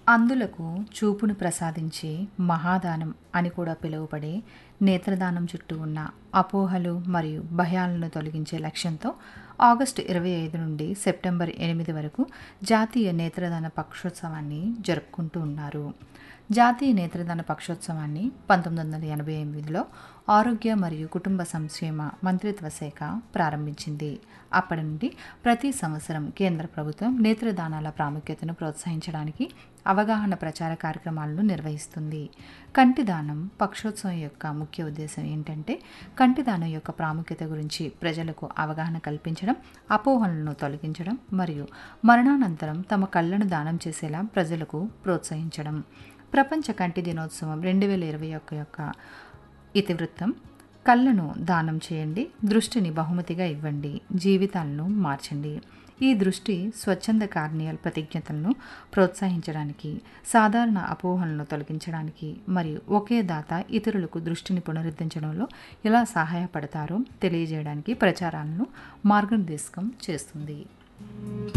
అందులకు చూపును ప్రసాదించే మహాదానం అని కూడా పిలువబడే నేత్రదానం చుట్టూ ఉన్న అపోహలు మరియు భయాలను తొలగించే లక్ష్యంతో ఆగస్టు ఇరవై ఐదు నుండి సెప్టెంబర్ ఎనిమిది వరకు జాతీయ నేత్రదాన పక్షోత్సవాన్ని జరుపుకుంటూ ఉన్నారు జాతీయ నేత్రదాన పక్షోత్సవాన్ని పంతొమ్మిది వందల ఎనభై ఎనిమిదిలో ఆరోగ్య మరియు కుటుంబ సంక్షేమ మంత్రిత్వ శాఖ ప్రారంభించింది అప్పటి నుండి ప్రతి సంవత్సరం కేంద్ర ప్రభుత్వం నేత్రదానాల ప్రాముఖ్యతను ప్రోత్సహించడానికి అవగాహన ప్రచార కార్యక్రమాలను నిర్వహిస్తుంది కంటిదానం పక్షోత్సవం యొక్క ముఖ్య ఉద్దేశం ఏంటంటే కంటిదానం యొక్క ప్రాముఖ్యత గురించి ప్రజలకు అవగాహన కల్పించడం అపోహలను తొలగించడం మరియు మరణానంతరం తమ కళ్ళను దానం చేసేలా ప్రజలకు ప్రోత్సహించడం ప్రపంచ కంటి దినోత్సవం రెండు వేల ఇరవై ఒక్క యొక్క ఇతివృత్తం కళ్ళను దానం చేయండి దృష్టిని బహుమతిగా ఇవ్వండి జీవితాలను మార్చండి ఈ దృష్టి స్వచ్ఛంద కార్నియల్ ప్రతిజ్ఞతలను ప్రోత్సహించడానికి సాధారణ అపోహలను తొలగించడానికి మరియు ఒకే దాత ఇతరులకు దృష్టిని పునరుద్ధరించడంలో ఎలా సహాయపడతారో తెలియజేయడానికి ప్రచారాలను మార్గనిర్దేశకం చేస్తుంది